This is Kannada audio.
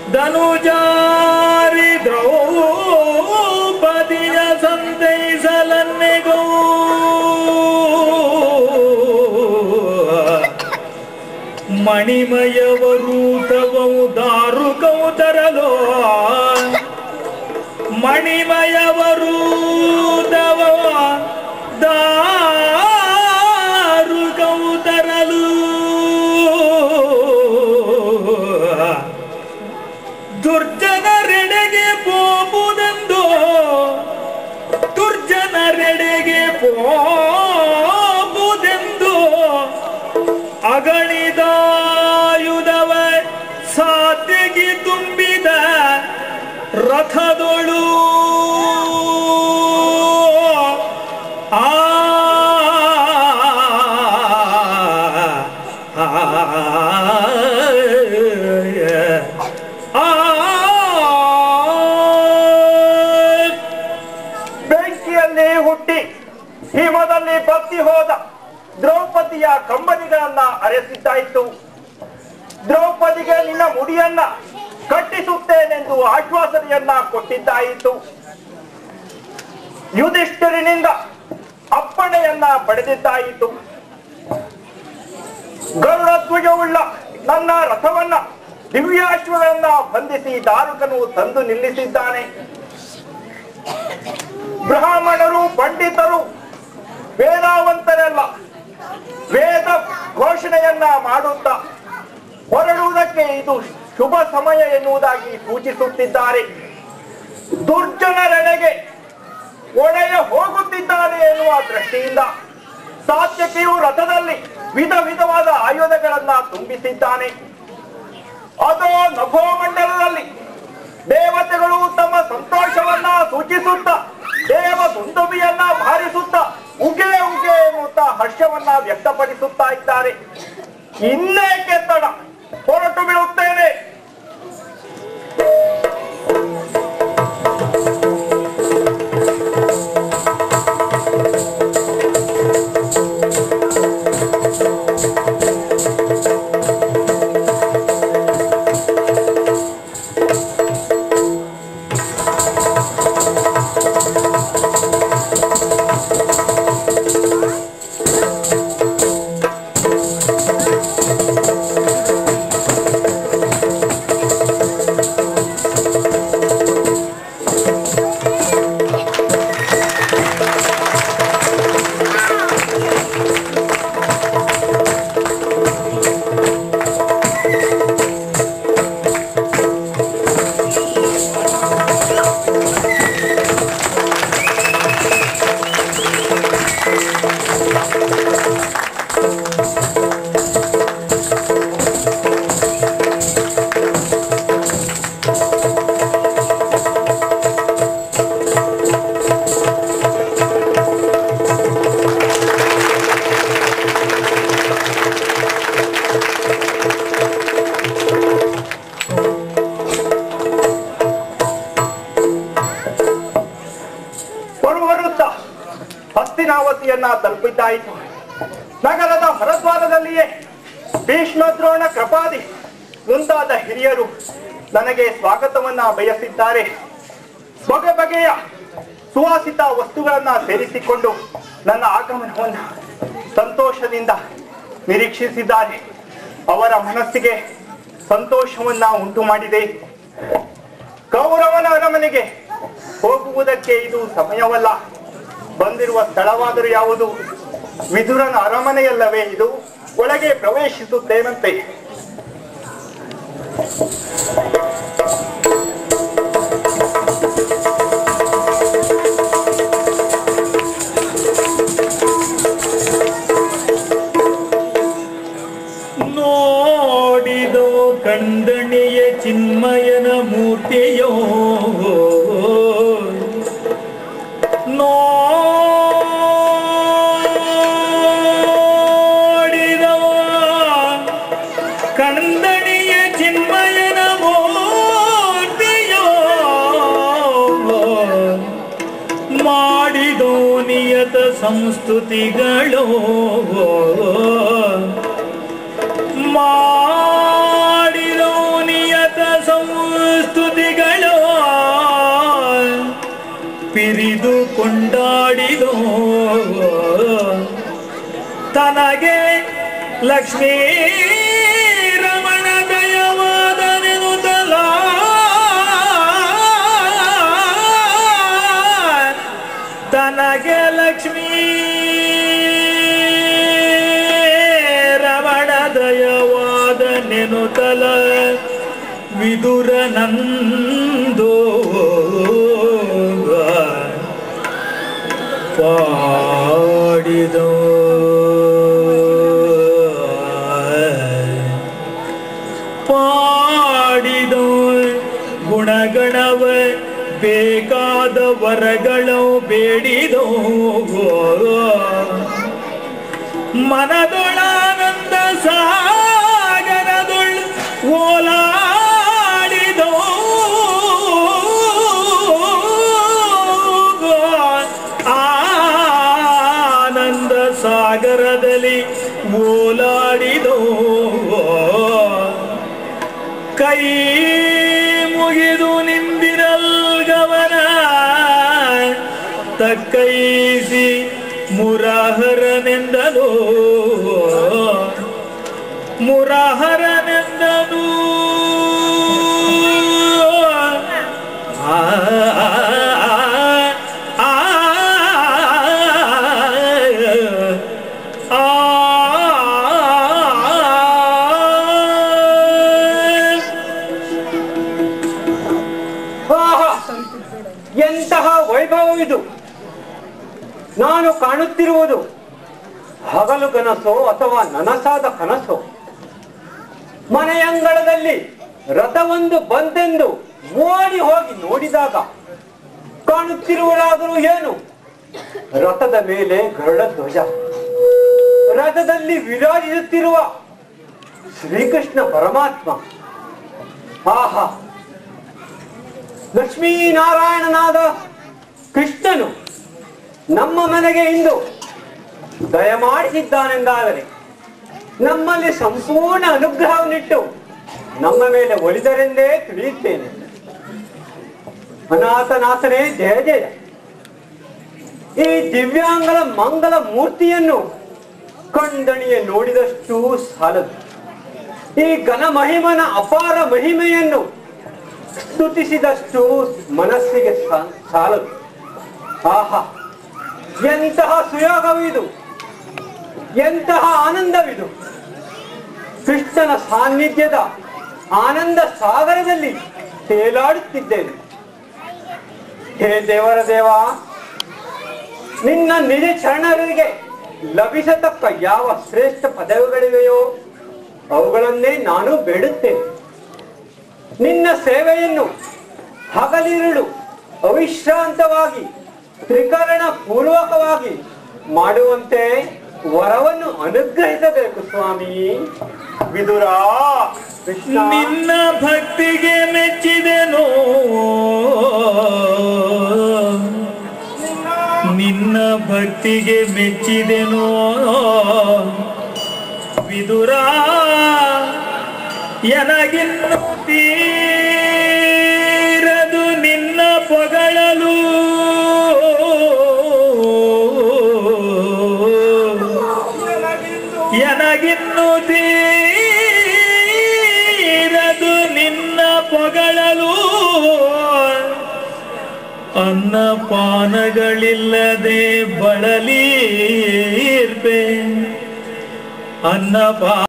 ಧನುಜಾರಿ ದ್ರೌಪದಿಯ ಸಂತೈಸಲನ್ನೆಗೋ ಮಣಿಮಯವರು ತವವು ದಾರುಕವು ತರಲೋ ಮಣಿಮಯವರು ತವ ದಾರುಕವು ತರಲು ದುರ್ಜನರೆಡೆಗೆ ಪೋಬುದೆಂದು ದುರ್ಜನರೆಡೆಗೆ ಪೋಬುದೆಂದು ಅಗಣಿದಾಯುಧವ ಸಾಧ್ಯಗೆ ತುಂಬಿದ ರಥದೊಳು ಆ ಬೆಂಕಿಯಲ್ಲಿ ಹುಟ್ಟಿ ಹಿಮದಲ್ಲಿ ಬತ್ತಿ ಹೋದ ದ್ರೌಪದಿಯ ಕಂಬನಿಗಳನ್ನ ಅರೆಸಿದ್ದಾಯಿತು ದ್ರೌಪದಿಗೆ ನಿನ್ನ ಮುಡಿಯನ್ನ ಕಟ್ಟಿಸುತ್ತೇನೆಂದು ಆಶ್ವಾಸನೆಯನ್ನ ಕೊಟ್ಟಿದ್ದಾಯಿತು ಯುಧಿಷ್ಠಿರನಿಂದ ಅಪ್ಪಣೆಯನ್ನ ಪಡೆದಿದ್ದಾಯಿತು ಗರುಡ ಧ್ವಜವುಳ್ಳ ನನ್ನ ರಥವನ್ನ ದಿವ್ಯಾಶ್ವಗಳನ್ನ ಬಂಧಿಸಿ ದಾರುಕನು ತಂದು ನಿಲ್ಲಿಸಿದ್ದಾನೆ ಬ್ರಾಹ್ಮಣರು ಪಂಡಿತರು ವೇದಾವಂತರೆಲ್ಲ ವೇದ ಘೋಷಣೆಯನ್ನ ಮಾಡುತ್ತಾ ಹೊರಡುವುದಕ್ಕೆ ಇದು ಶುಭ ಸಮಯ ಎನ್ನುವುದಾಗಿ ಸೂಚಿಸುತ್ತಿದ್ದಾರೆ ದುರ್ಜನರೆಡೆಗೆ ಒಡೆಯ ಹೋಗುತ್ತಿದ್ದಾನೆ ಎನ್ನುವ ದೃಷ್ಟಿಯಿಂದ ಸಾತ್ಯಕಿಯು ರಥದಲ್ಲಿ ವಿಧ ವಿಧವಾದ ಆಯುಧಗಳನ್ನ ತುಂಬಿಸಿದ್ದಾನೆ ಅದು ನಭೋಮಂಡಲದಲ್ಲಿ ದೇವತೆಗಳು ತಮ್ಮ ಸಂತೋಷವನ್ನ ಸೂಚಿಸುತ್ತಾ ದೇವ ದುಂದುಬಿಯನ್ನ ಭಾರಿಸುತ್ತಾ ಉಗೆ ಉಗೆ ಎನ್ನುತ್ತಾ ಹರ್ಷವನ್ನ ವ್ಯಕ್ತಪಡಿಸುತ್ತಾ ಇದ್ದಾರೆ ಇನ್ನೇಕೆ ತಡ ಹೊರಟು ಬೀಳುತ್ತೇನೆ ಹೊರಹೊರುತ್ತಾ ಹಸ್ತಿನಾವತಿಯನ್ನ ತಲುಪಿದ್ದಾಯಿತು ನಗರದ ಹೊರದ್ವಾರದಲ್ಲಿಯೇ ಭೀಷ್ಮ ದ್ರೋಣ ಕೃಪಾದಿ ಮುಂತಾದ ಹಿರಿಯರು ನನಗೆ ಸ್ವಾಗತವನ್ನ ಬಯಸಿದ್ದಾರೆ ಬಗೆ ಬಗೆಯ ಸುವಾಸಿತ ವಸ್ತುಗಳನ್ನ ಸೇರಿಸಿಕೊಂಡು ನನ್ನ ಆಗಮನವನ್ನ ಸಂತೋಷದಿಂದ ನಿರೀಕ್ಷಿಸಿದ್ದಾರೆ ಅವರ ಮನಸ್ಸಿಗೆ ಸಂತೋಷವನ್ನ ಉಂಟು ಮಾಡಿದೆ ಕೌರವನ ಅರಮನೆಗೆ ಹೋಗುವುದಕ್ಕೆ ಇದು ಸಮಯವಲ್ಲ ಬಂದಿರುವ ಸ್ಥಳವಾದರೂ ಯಾವುದು ವಿದುರನ ಅರಮನೆಯಲ್ಲವೇ ಇದು ಒಳಗೆ ಪ್ರವೇಶಿಸುತ್ತೇನಂತೆ ನೋಡಿದೋ ಕಂದಣಿಯ ಚಿನ್ಮಯನ ಮೂರ್ತಿಯೋ ನೋಡಿದವ ಕಂದಣಿಯ ಚಿನ್ಮಯನ ಮೂರ್ತಿಯೋ ಮಾಡಿದೋ ನಿಯತ ಸಂಸ್ತುತಿಗಳು ಮಾಡಿದೋ ನಿಯತ ಸಂಸ್ತುತಿಗಳು ಲಕ್ಷ್ಮೀ ರಮಣ ದಯವಾದನೆನುತಲ ತನಗೆ ಲಕ್ಷ್ಮೀ ರಮಣ ದಯವಾದ ನೆನುತಲ ವಿದುರ ನಂದೋ ಪಾಡಿದೋ ಪಾಡಿದೋ ಗುಣಗಣವ ಬೇಕಾದ ವರಗಳು ಬೇಡಿದೋ ಮನದೊಳಾನಂದ ಸಾಗರದೊಳ್ ಓಲಾಡಿದೋ ಆನಂದ ಸಾಗರದಲ್ಲಿ ಓಲಾಡಿದೋ ಕೈ ಮುಗಿದು ನಿಂದಿರಲ್ ಗಮನ ತಕ್ಕೈಸಿ ಮುರಾಹರನೆಂದಲೋ ಮುರಾಹರನೆಂದನು ಆ ಆ, ಆ, ಆ, ಆಹಾ! ಎಂತಹ ವೈಭವವಿದು ನಾನು ಕಾಣುತ್ತಿರುವುದು ಹಗಲು ಕನಸೋ ಅಥವಾ ನನಸಾದ ಕನಸೋ ಮನೆಯಂಗಳದಲ್ಲಿ ರಥವೊಂದು ಬಂತೆಂದು ಓಡಿ ಹೋಗಿ ನೋಡಿದಾಗ ಕಾಣುತ್ತಿರುವುದಾದರೂ ಏನು ರಥದ ಮೇಲೆ ಗರುಡ ಧ್ವಜ ರಥದಲ್ಲಿ ವಿರಾಜಿಸುತ್ತಿರುವ ಶ್ರೀಕೃಷ್ಣ ಪರಮಾತ್ಮ ಆಹಾ ಲಕ್ಷ್ಮೀನಾರಾಯಣನಾದ ಕೃಷ್ಣನು ನಮ್ಮ ಮನೆಗೆ ಇಂದು ದಯಮಾಡಿಸಿದ್ದಾನೆಂದಾದರೆ ನಮ್ಮಲ್ಲಿ ಸಂಪೂರ್ಣ ಅನುಗ್ರಹವನ್ನಿಟ್ಟು ನಮ್ಮ ಮೇಲೆ ಒಲಿದರೆಂದೇ ತಿಳಿಯುತ್ತೇನೆ ಅನಾಥನಾಥನೇ ಜಯ ಜಯ ಈ ದಿವ್ಯಾಂಗಲ ಮಂಗಲ ಮೂರ್ತಿಯನ್ನು ಕಣ್ದಣಿಯ ನೋಡಿದಷ್ಟು ಸಾಲದು ಈ ಘನ ಮಹಿಮನ ಅಪಾರ ಮಹಿಮೆಯನ್ನು ಸ್ತುತಿಸಿದಷ್ಟು ಮನಸ್ಸಿಗೆ ಸಾ- ಸಾಲದು ಆಹಾ ಎಂತಹ ಸುಯೋಗವಿದು ಎಂತಹ ಆನಂದವಿದು ಕೃಷ್ಣನ ಸಾನ್ನಿಧ್ಯದ ಆನಂದ ಸಾಗರದಲ್ಲಿ ತೇಲಾಡುತ್ತಿದ್ದೇನೆ ಹೇ ದೇವರ ದೇವ ನಿನ್ನ ನಿಜ ಚರಣರಿಗೆ ಲಭಿಸತಕ್ಕ ಯಾವ ಶ್ರೇಷ್ಠ ಪದವಿಗಳಿವೆಯೋ ಅವುಗಳನ್ನೇ ನಾನು ಬೇಡುತ್ತೇನೆ ನಿನ್ನ ಸೇವೆಯನ್ನು ಹಗಲಿರುಳು ಅವಿಶ್ರಾಂತವಾಗಿ ತ್ರಿಕರಣ ಪೂರ್ವಕವಾಗಿ ಮಾಡುವಂತೆ ವರವನ್ನು ಅನುಗ್ರಹಿಸಬೇಕು ಸ್ವಾಮಿ ವಿದುರ ಕೃಷ್ಣ ನಿನ್ನ ಭಕ್ತಿಗೆ ಮೆಚ್ಚಿದೆನೋ ನಿನ್ನ ಭಕ್ತಿಗೆ ಮೆಚ್ಚಿದೆನೋ ವಿದುರ ಎನಗಿನ್ನು ತೀರದು ನಿನ್ನ ಪೊಗಳಲು ಎನಗಿನ್ನು ತೀರದು ನಿನ್ನ ಪೊಗಳಲು ಅನ್ನಪಾನಗಳಿಲ್ಲದೆ ಬಳಲೀರ್ಪೆ ಅನ್ನಪಾ